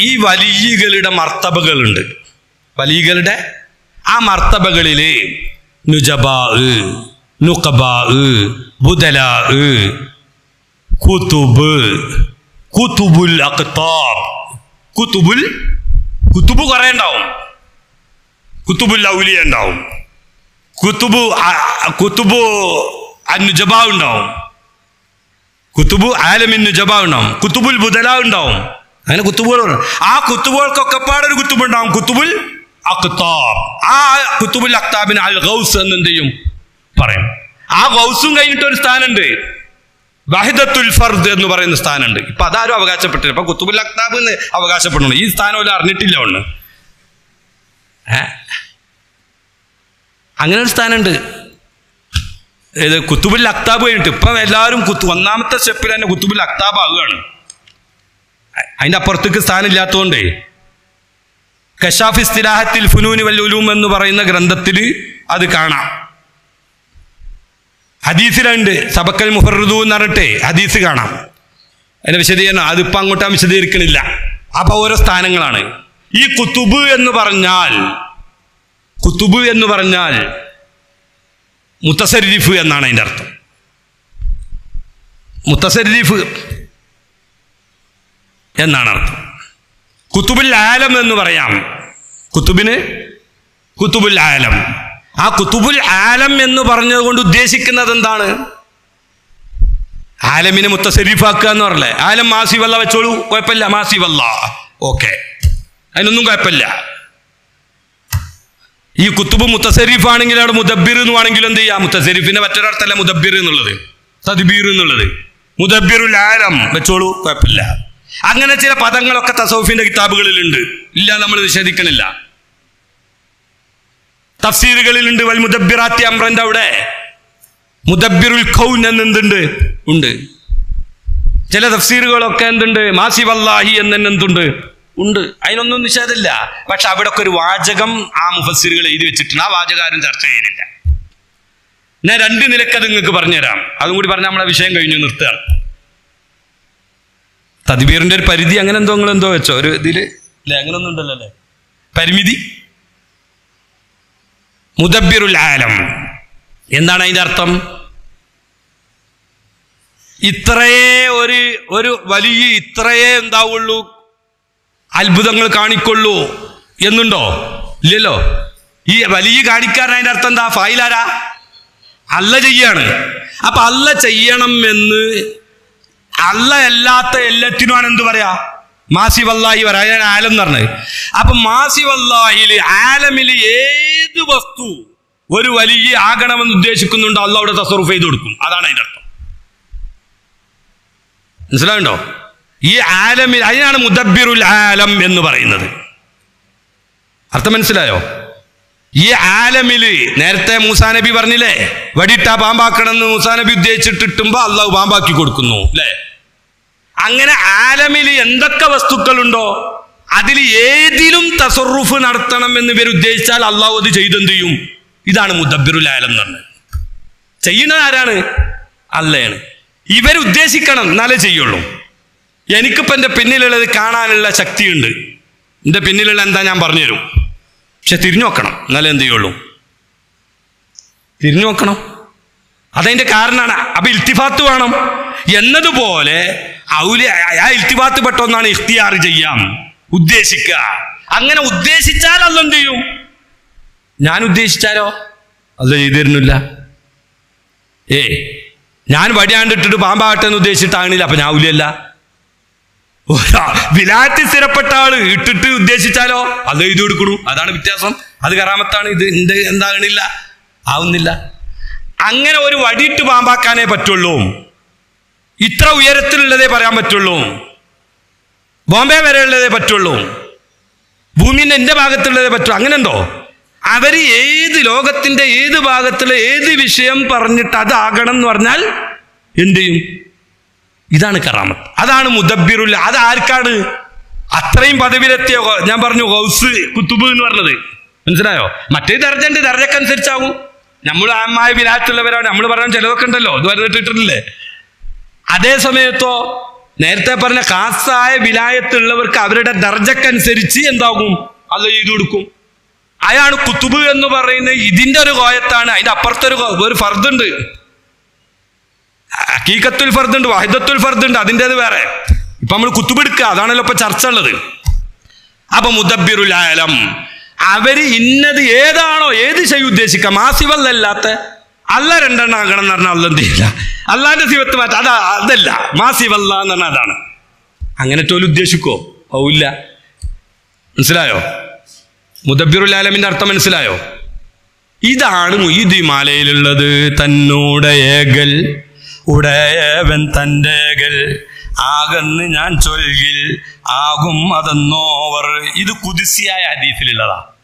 ഈ വലിയകളുടെ മർത്തബകളുണ്ട് വലിയകളുടെ ആ മർത്തബകളില് നുജബാ നുഖബാ ബുദലാ കുതുബ് കുതുബുൽ അഖ്താബ് കുതുബുൽ കുത്തുബ് കുറെ ഉണ്ടാവും കുത്തുബുൽ ഔലിയ ഉണ്ടാവും കുത്തുബു അ- കുത്തുബു അനുജബ ഉണ്ടാവും കുത്തുബു ആലമിൻ നുജബ ഉണ്ടാവും കുത്തുബുൽ ബുദല ഉണ്ടാവും അങ്ങനെ കുത്തുബുകൾ ഉണ്ട്. ആ കുത്തുബുകൾക്കൊക്കെ പാടൊരു കുത്തുബ് ഉണ്ടാവും കുത്തുബുൽ അക്താബ് ആ കുത്തുബുൽ അക്താബിന് അൽ ഗൗസ് എന്ന് എന്ത് ചെയ്യും പറയും ആ ഗൗസും കഴിഞ്ഞിട്ട് ഒരു സ്ഥാനമുണ്ട് വഹിദത്തുൽ ഫർദ് എന്ന് പറയുന്ന സ്ഥാനമുണ്ട് ഇപ്പൊ അതാരും അവകാശപ്പെട്ടില്ല ഇപ്പൊ കുത്തുബുൽ അക്താബ് എന്ന് അവകാശപ്പെടുന്നു ഈ സ്ഥാനം പോലും അറിഞ്ഞിട്ടില്ല ഒന്ന് ഏ? അങ്ങനെ ഒരു സ്ഥാനമുണ്ട് ഇത് കുത്തുബുൽ അക്താബ് കഴിഞ്ഞിട്ട് ഇപ്പം എല്ലാവരും കുത്തു ഒന്നാമത്തെ സ്റ്റെപ്പിൽ തന്നെ കുത്തുബുൽ അക്താബ് ആവുകയാണ് അ- അതിന്റെ അപ്പുറത്തേക്ക് സ്ഥാനം ഇല്ലാത്തതുകൊണ്ടേ കഷാഫ് ഇസ്തിലാഹത്തിൽ ഫുനൂനി വല്ലുലൂം എന്ന് പറയുന്ന ഗ്രന്ഥത്തിൽ അത് കാണാം ഹദീസിലുണ്ട് സബക്കൽ മുഹറുദു എന്ന് പറഞ്ഞിട്ട് ഹദീസ് കാണാം അതിന്റെ വിശദീകരണം അതിപ്പോ അങ്ങോട്ട് വിശദീകരിക്കണില്ല അപ്പൊ ഓരോ സ്ഥാനങ്ങളാണ് ഈ കുത്തുബ് എന്ന് പറഞ്ഞാൽ കുത്തുബ് എന്ന് പറഞ്ഞാൽ മുത്തസരിഫ് എന്നാണ് അതിന്റെ അർത്ഥം മുത്തസരിഫ് എന്നാണ് അർത്ഥം കുത്തുബുൽ ആലം എന്ന് പറയാം കുത്തുബിന് കുത്തുബുൽ ആലം ആ കുത്തുബുൽ ആലം എന്ന് പറഞ്ഞതുകൊണ്ട് ഉദ്ദേശിക്കുന്നത് എന്താണ് ആലമിനെ മുത്തസരീഫാക്കുക എന്ന് പറഞ്ഞല്ലേ ആലം മാസി വല്ല വെച്ചോളൂ കുഴപ്പമില്ല മാസി വല്ല ഓക്കെ അതിനൊന്നും കുഴപ്പമില്ല ഈ കുത്തുബ് മുത്തസരീഫ് ആണെങ്കിൽ അവിടെ മുദബിർ എന്ന് വേണമെങ്കിലും എന്ത് ചെയ്യാം മുത്തസരീഫിന്റെ മറ്റൊരർത്ഥമല്ല മുദബിർ എന്നുള്ളത് തദ്ബീർ എന്നുള്ളത് മുദബിറുൽ ആലം വെച്ചോളൂ കുഴപ്പമില്ല അങ്ങനെ ചില പദങ്ങളൊക്കെ തസൗഫിന്റെ കിതാബുകളിലുണ്ട് ഇല്ല നമ്മൾ നിഷേധിക്കണില്ല തഫ്സീറുകളിലുണ്ട് വൽ മുദബിറാത്തി അമ്രന്റെ അവിടെ മുദബിറുൽ ഖൗൻ എന്നെന്തുണ്ട് ഉണ്ട് ചില തഫ്സീറുകളൊക്കെ എന്തുണ്ട് മാസി വല്ലാഹി എന്ന് എന്തുണ്ട് ഉണ്ട് അതിനൊന്നും നിഷേധമില്ല പക്ഷെ അവിടെ ഒക്കെ ഒരു വാചകം ആ മുഫസ്സിറുകൾ എഴുതി വെച്ചിട്ടുണ്ട് ആ വാചകം ആരും ചർച്ച ചെയ്യുന്നില്ല ഞാൻ രണ്ട് നിലക്ക് അത് നിങ്ങൾക്ക് പറഞ്ഞുതരാം അതും കൂടി പറഞ്ഞാൽ നമ്മളെ വിഷയം കഴിഞ്ഞു നിർത്തുകയാണ് തദ്ബീറിന്റെ ഒരു പരിധി അങ്ങനെ എന്തോ നിങ്ങൾ എന്തോ വെച്ചോ ഒരു ഇതില് അല്ലെ അങ്ങനെ ഒന്നും ഉണ്ടല്ലോ അല്ലേ പരിമിതി മുദബിറുൽ ആലം എന്താണ് അതിന്റെ അർത്ഥം ഇത്രയേ ഒരു ഒരു വലിയ ഇത്രയേ എന്താവുള്ളൂ അത്ഭുതങ്ങൾ കാണിക്കൊള്ളൂ എന്നുണ്ടോ ഇല്ലല്ലോ ഈ വലിയ കാണിക്കാരൻ അതിന്റെ അർത്ഥം എന്താ ഫായിലാരാ അല്ല ചെയ്യാണ് അപ്പൊ അല്ല ചെയ്യണം എന്ന് അല്ല അല്ലാത്ത എല്ലാത്തിനുമാണ് എന്ത് പറയാ മാസി വല്ലാഹി പറയാ ഞാൻ ആലം എന്ന് പറഞ്ഞത് അപ്പൊ മാസി വല്ലാഹില് ആലമില് ഏത് വസ്തു ഒരു വലിയ ആകണമെന്ന് ഉദ്ദേശിക്കുന്നുണ്ടോ അല്ല അവിടെ തസറുഫ് ചെയ്ത് കൊടുക്കും അതാണ് അതിന്റെ അർത്ഥം മനസ്സിലാവുണ്ടോ ഈ ആലമിൽ അതിനാണ് മുദബിറുൽ ആലം എന്ന് പറയുന്നത് അർത്ഥം മനസ്സിലായോ ഈ ആലമില് നേരത്തെ മൂസാ നബി പറഞ്ഞില്ലേ വടിയിട്ടാ പാമ്പാക്കണമെന്ന് മൂസാ നബി ഉദ്ദേശിച്ചിട്ടിട്ടുമ്പോ അള്ളാഹു പാമ്പാക്കി കൊടുക്കുന്നു അല്ലേ അങ്ങനെ ആലമിൽ എന്തൊക്കെ വസ്തുക്കളുണ്ടോ അതിൽ ഏതിലും തസറുഫ് നടത്തണം എന്ന് ഇവർ ഉദ്ദേശിച്ചാൽ അള്ളാഹു അത് ചെയ്തെന്ത് ചെയ്യും ഇതാണ് മുദബിറുൽ ആലം എന്ന് പറഞ്ഞത് ചെയ്യുന്നത് ആരാണ് അല്ലയാണ് ഇവരുദ്ദേശിക്കണം എന്നാലേ ചെയ്യുള്ളൂ എനിക്കിപ്പോൾ എൻ്റെ പിന്നിലുള്ളത് കാണാനുള്ള ശക്തിയുണ്ട് എൻ്റെ പിന്നിലുള്ള എന്താ ഞാൻ പറഞ്ഞുതരും പക്ഷെ തിരിഞ്ഞു നോക്കണം എന്നാലേ എന്ത് ചെയ്യുള്ളൂ തിരിഞ്ഞു നോക്കണം അതതിൻ്റെ കാരണമാണ് അപ്പൊ ഇൽത്തിഫാത്ത് വേണം എന്നതുപോലെ ഔലിയ ആ ഇൽത്തിഫാത്ത് പെട്ടൊന്നാണ് ഇഖ്തിയാർ ചെയ്യാം ഉദ്ദേശിക്കുക അങ്ങനെ ഉദ്ദേശിച്ചാൽ അല്ല എന്ത് ചെയ്യും ഞാൻ ഉദ്ദേശിച്ചാലോ അല്ല ചെയ്തു തരുന്നില്ല ഏ ഞാൻ വടിയാണ്ടിട്ടിട്ട് പാമ്പാകട്ടെ എന്ന് ഉദ്ദേശിച്ചിട്ടാണില്ല അപ്പൊ ഞാൻ ഔലിയല്ല വിലായത്തിൽ സ്ഥിരപ്പെട്ട ആള് ഇട്ടിട്ട് ഉദ്ദേശിച്ചാലോ അത് എഴുതി കൊടുക്കണു അതാണ് വ്യത്യാസം അത് കറാമത്താണ് ഇത് എന്റെ എന്താകണില്ല ആവുന്നില്ല അങ്ങനെ ഒരു വടിയിട്ട് പാമ്പാക്കാനേ പറ്റുള്ളൂ ഇത്ര ഉയരത്തിലുള്ളതേ പറയാൻ പറ്റുള്ളൂ ബോംബെ വരെ ഉള്ളതേ പറ്റുള്ളൂ ഭൂമിന്റെ എന്റെ ഭാഗത്തുള്ളതേ പറ്റൂ അങ്ങനെ ഉണ്ടോ അവര് ഏത് ലോകത്തിന്റെ ഏത് ഭാഗത്തുള്ള ഏത് വിഷയം പറഞ്ഞിട്ട് അതാകണം എന്ന് പറഞ്ഞാൽ എന്ത് ചെയ്യും ഇതാണ് കറാമത്ത് അതാണ് മുദബിറുൽ അത് ആർക്കാണ് അത്രയും പദവിയിലെത്തിയ ഗൗ- ഞാൻ പറഞ്ഞു ഗൗസ് കുത്തുബ് എന്ന് പറഞ്ഞത് മനസ്സിലായോ മറ്റേ ദർജന്റെ ദർജക്കനുസരിച്ചാവും നമ്മൾ ആമായ വിരാറ്റുള്ളവരാണ് നമ്മൾ പറയാൻ ചിലതൊക്കെ ഉണ്ടല്ലോ ഇത് പറഞ്ഞിട്ടിട്ടില്ലേ അതേ സമയത്തോ നേരത്തെ പറഞ്ഞ കാസായ വിലായത്തുള്ളവർക്ക് അവരുടെ ദർജക്കനുസരിച്ച് എന്താകും അത് ചെയ്തു കൊടുക്കും അയാണ് കുത്തുബ് എന്ന് പറയുന്നത് ഇതിന്റെ ഒരു കോയത്താണ് അതിന്റെ അപ്പുറത്തൊരു കോ- ഒരു ഫർദുണ്ട് ഹക്കീക്കത്തുൽ ഫർദുണ്ട് വാഹിദത്തുൽ ഫർദുണ്ട് അതിൻ്റെത് വേറെ ഇപ്പൊ നമ്മൾ കുത്തുബെടുക്കുക അതാണല്ലോ ഇപ്പൊ ചർച്ച ഉള്ളത് അപ്പൊ മുദബിറുൽ ആലം അവര് ഇന്നത് ഏതാണോ ഏത് ചെയ്യും ഉദ്ദേശിക്കാം മാസിവല്ലല്ലാത്ത അല്ല രണ്ടെണ്ണം ആകണം എന്ന് പറഞ്ഞാൽ അല്ല എന്ത് ചെയ്യില്ല അല്ലാന്റെ സിവത്ത് മാറ്റം അതാ അതല്ല മാസിവല്ല എന്ന് പറഞ്ഞാൽ അതാണ് അങ്ങനെ തോലും ഉദ്ദേശിക്കോ ഔല്ല മനസ്സിലായോ മുദബിറുൽ ആലമിന്റെ അർത്ഥം മനസ്സിലായോ ഇതാണ് മുയ്യുദ്ദീൻ മാലയിലുള്ളത് തന്നൂടെ ഏകൽ ഉടയവൻ തൻ്റെകൾ ആകന്ന് ഞാൻ ചൊൽകിൽ ആകും അതെന്നോവർ ഇത് കുതിസിയായ ഹദീസിലുള്ളതാ